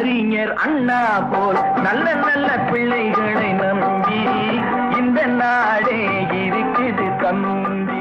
அறிஞர் அண்ணா போல் நல்ல நல்ல பிள்ளைகளை நம்பி இந்த நாடே இருக்குது தம்பி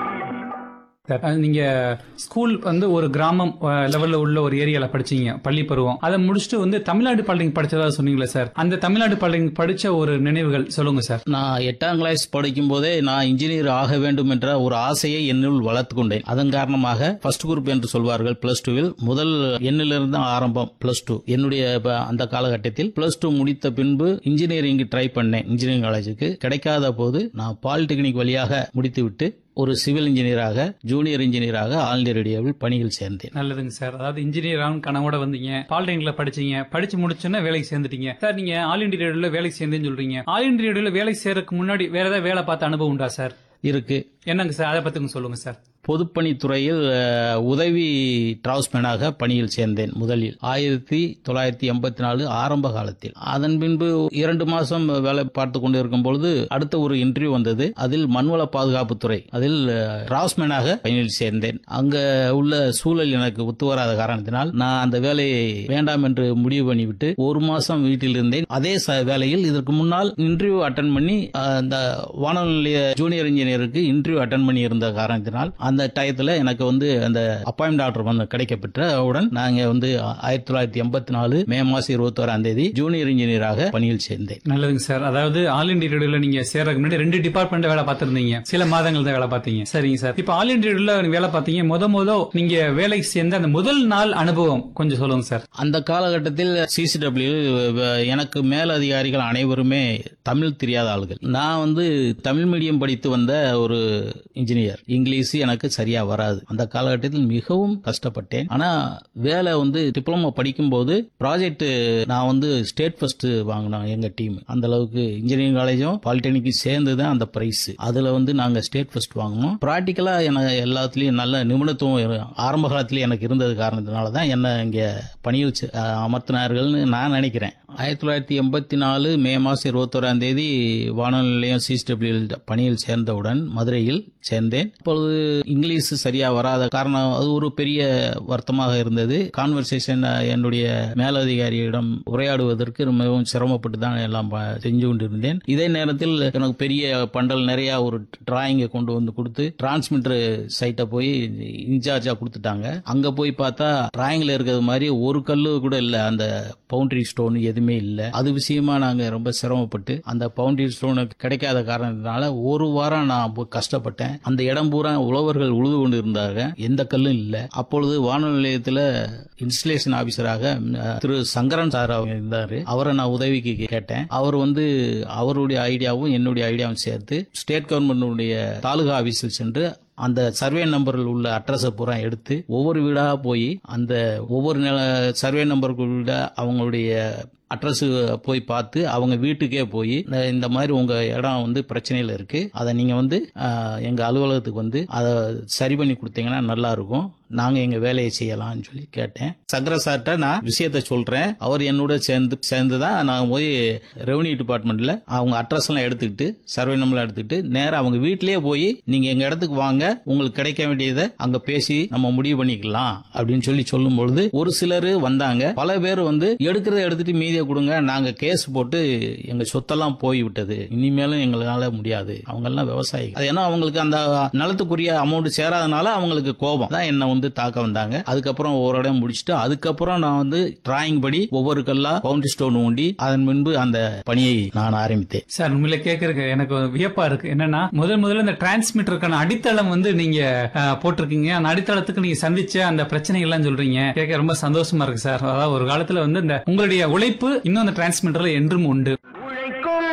சார், அது நீங்க ஸ்கூல் வந்து ஒரு கிராமம் அஹ், லெவல்ல உள்ள ஒரு ஏரியால படிச்சீங்க பள்ளி பருவம் அதை முடிச்சுட்டு வந்து தமிழ்நாடு பள்ளிங்க படிச்சதா சொன்னீங்களே சார் அந்த தமிழ்நாடு பள்ளிங்க படிச்ச ஒரு நினைவுகள் சொல்லுங்க சார் நான் எட்டாம் கிளாஸ் படிக்கும் போதே நான் இன்ஜினியர் ஆக வேண்டும் என்ற ஒரு ஆசையை என்னுள் வளர்த்து கொண்டேன் அதன் காரணமாக ஃபர்ஸ்ட் குரூப் என்று சொல்வார்கள் பிளஸ் டூவில் முதல் எண்ணிலிருந்து தான் ஆரம்பம் பிளஸ் டூ என்னுடைய ப- அந்த காலகட்டத்தில் பிளஸ் டூ முடித்த பின்பு இன்ஜினியரிங் ட்ரை பண்ணேன் இன்ஜினியரிங் காலேஜுக்கு கிடைக்காத போது நான் பாலிடெக்னிக் வழியாக முடித்துவிட்டு ஒரு சிவில் இன்ஜினியராக ஜூனியர் இன்ஜினியராக ஆல் இந்தியா ரேடியோவில் பணியில் சேர்ந்தேன் நல்லதுங்க சார் அதாவது இன்ஜினியர் ஆகும் கனவோட வந்தீங்க பாலிடெக்னிக்ல படிச்சீங்க படிச்சு முடிச்சோன்னே வேலைக்கு சேர்ந்துட்டீங்க சார் நீங்க ஆல் இண்டியா ரேடியோல வேலைக்கு சேர்ந்தேன்னு சொல்றீங்க ஆல் இண்டியா ரேடியோல வேலைக்கு சேர்றதுக்கு முன்னாடி வேற ஏதாவது வேலை பார்த்த அனுபவம் உண்டா சார் இருக்கு என்னங்க சார் அதை பத்தி கொஞ்சம் சொல்லுங்க சார் பொதுப்பணித்துறையில் அஹ், உதவி டிரான்ஸ்மேனாக பணியில் சேர்ந்தேன் முதலில் ஆயிரத்தி தொள்ளாயிரத்தி எண்பத்தி நாலு ஆரம்ப காலத்தில் அதன் பின்பு இரண்டு மாசம் வேலை பார்த்து கொண்டு இருக்கும் பொழுது அடுத்த ஒரு இன்டர்வியூ வந்தது அதில் மண்வள பாதுகாப்புத்துறை அதில் டிரான்ஸ்மேனாக பணியில் சேர்ந்தேன் அங்க உள்ள சூழல் எனக்கு ஒத்து வராத காரணத்தினால் நான் அந்த வேலையை வேண்டாம் என்று முடிவு பண்ணிவிட்டு ஒரு மாசம் வீட்டில் இருந்தேன் அதே ச- வேலையில் இதற்கு முன்னால் இன்டர்வியூ அட்டன் பண்ணி அஹ், அந்த வானொலி நிலைய ஜூனியர் இன்ஜினியருக்கு இன்டர்வியூ அட்டன் பண்ணி இருந்த காரணத்தினால் அந்த டயத்துல எனக்கு வந்து அந்த அப்பாயின்மெண்ட் ஆர்டர் வந்து கிடைக்கப்பெற்றவுடன் நாங்க வந்து ஆயிரத்தி தொள்ளாயிரத்தி எண்பத்தி நாலு மே மாசம் இருபத்தோராம் தேதி ஜூனியர் இன்ஜினியராக பணியில் சேர்ந்தேன் நல்லதுங்க சார் அதாவது ஆல் இண்டியா ரேடியோல நீங்க சேர்றதுக்கு முன்னாடி ரெண்டு டிபார்ட்மெண்ட் வேலை பார்த்திருந்தீங்க சில மாதங்கள் தான் வேலை பார்த்தீங்க சரிங்க சார் இப்போ ஆல் இண்டியா ரேடியோல நீங்க வேலை பார்த்தீங்க முத முத நீங்க வேலைக்கு சேர்ந்த அந்த முதல் நாள் அனுபவம் கொஞ்சம் சொல்லுங்க சார் அந்த காலகட்டத்தில் சிசிடபிள்யூ எனக்கு மேல் அதிகாரிகள் அனைவருமே தமிழ் தெரியாத ஆளுகள் நான் வந்து தமிழ் மீடியம் படித்து வந்த ஒரு இன்ஜினியர் இங்கிலீஷ் எனக்கு சரியா வராது அந்த காலகட்டத்தில் மிகவும் கஷ்டப்பட்டேன் ஆனா வேலை வந்து டிப்ளமோ படிக்கும்போது ப்ராஜெக்ட் நான் வந்து ஸ்டேட் ஃபர்ஸ்ட் வாங்கினோம் எங்க டீம் அந்த அளவுக்கு இன்ஜினியரிங் காலேஜும் பாலிடெக்னிக்கும் சேர்ந்து தான் அந்த பிரைஸ் அதுல வந்து நாங்க ஸ்டேட் ஃபர்ஸ்ட் வாங்கினோம் ப்ராக்டிக்கலா எனக்கு எல்லாத்துலயும் நல்ல நிபுணத்துவம் இரு- ஆரம்ப காலத்துல எனக்கு இருந்தது காரணத்தினால தான் என்ன இங்க பணியில் சே- அஹ் அமர்த்தினார்கள்னு நான் நினைக்கிறேன் ஆயிரத்தி தொள்ளாயிரத்தி எண்பத்தி நாலு மே மாசம் இருபத்தோராம் தேதி வானொலி நிலையம் சிஸ்டபிள்யூ பணியில் சேர்ந்தவுடன் மதுரையில் சேர்ந்தேன் அப்பொழுது இங்கிலீஷ் சரியா வராத காரணம் அது ஒரு பெரிய வருத்தமாக இருந்தது கான்வர்சேஷன் என்னுடைய மேலதிகாரியிடம் உரையாடுவதற்கு மிகவும் சிரமப்பட்டு தான் எல்லாம் ப- செஞ்சு கொண்டிருந்தேன் இதே நேரத்தில் எனக்கு பெரிய பண்டல் நிறைய ஒரு டிராயிங்கை கொண்டு வந்து கொடுத்து டிரான்ஸ்மிட்டர் சைட்டை போய் இன்சார்ஜா கொடுத்துட்டாங்க அங்க போய் பார்த்தா டிராயிங்ல இருக்கிறது மாதிரி ஒரு கல்லு கூட இல்ல அந்த பவுண்டரி ஸ்டோன் எதுவுமே இல்ல அது விஷயமா நாங்க ரொம்ப சிரமப்பட்டு அந்த பவுண்டரி ஸ்டோன் கிடைக்காத காரணத்தினால ஒரு வாரம் நான் போய் கஷ்டப்பட்டேன் அந்த இடம் பூரா உழவர்கள் உழுது கொண்டு இருந்தாங்க எந்த கல்லும் இல்ல அப்பொழுது வானொலி நிலையத்துல இன்ஸ்டலேஷன் ஆபீசராக அஹ், திரு சங்கரன் சார் அவங்க இருந்தாரு அவரை நான் உதவிக்கு கேட்டேன் அவர் வந்து அவருடைய ஐடியாவும் என்னுடைய ஐடியாவும் சேர்த்து ஸ்டேட் கவர்மெண்டுடைய தாலுகா ஆபீஸில் சென்று அந்த சர்வே நம்பரில் உள்ள அட்ரஸை பூரா எடுத்து ஒவ்வொரு வீடாக போய் அந்த ஒவ்வொரு நில சர்வே நம்பருக்குள்ள அவங்களுடைய அட்ரஸ் போய் பார்த்து அவங்க வீட்டுக்கே போய் இந்த- இந்த மாதிரி உங்க இடம் வந்து பிரச்சனையில இருக்கு அதை நீங்க வந்து ஆஹ், எங்க அலுவலகத்துக்கு வந்து அதை சரி பண்ணி கொடுத்தீங்கன்னா நல்லா இருக்கும் நாங்க எங்க வேலையை செய்யலாம்னு சொல்லி கேட்டேன் சங்கர சார்ட்ட நான் விஷயத்த சொல்றேன் அவர் என்னோட சேர்ந்து சேர்ந்து தான் நான் போய் ரெவன்யூ டிபார்ட்மெண்ட்ல அவங்க அட்ரஸ் எல்லாம் எடுத்துக்கிட்டு சர்வே நம்பர் எடுத்துக்கிட்டு நேரா அவங்க வீட்லயே போய் நீங்க எங்க இடத்துக்கு வாங்க உங்களுக்கு கிடைக்க வேண்டியதை அங்க பேசி நம்ம முடிவு பண்ணிக்கலாம் அப்படின்னு சொல்லி சொல்லும் பொழுது ஒரு சிலர் வந்தாங்க பல பேர் வந்து எடுக்கிறத எடுத்துட்டு மீதியை கொடுங்க நாங்க கேஸ் போட்டு எங்க சொத்தெல்லாம் போய் விட்டது இனிமேலும் எங்களால முடியாது அவங்க எல்லாம் விவசாயிகள் அது ஏன்னா அவங்களுக்கு அந்த நிலத்துக்குரிய அமௌண்ட் சேராதனால அவங்களுக்கு கோபம் தான் என்ன வந்து தாக்க வந்தாங்க அதுக்கப்புறம் ஒரு இடம் முடிச்சுட்டு அதுக்கப்புறம் நான் வந்து டிராயிங் படி ஒவ்வொரு கல்லா பவுண்டரி ஸ்டோன் ஊண்டி அதன் முன்பு அந்த பணியை நான் ஆரம்பித்தேன் சார் உண்மையில கேக்குறதுக்கு எனக்கு ஒரு வியப்பா இருக்கு என்னன்னா முதல் முதல்ல இந்த டிரான்ஸ்மிட்டருக்கான அடித்தளம் வந்து நீங்க அஹ், போட்டிருக்கீங்க அந்த அடித்தளத்துக்கு நீங்க சந்திச்ச அந்த பிரச்சனை எல்லாம் சொல்றீங்க கேட்க ரொம்ப சந்தோஷமா இருக்கு சார் அதாவது ஒரு காலத்துல வந்து இந்த உங்களுடைய உழைப்பு இன்னும் அந்த டிரான்ஸ்மிட்டர்ல என்றும் உண்டு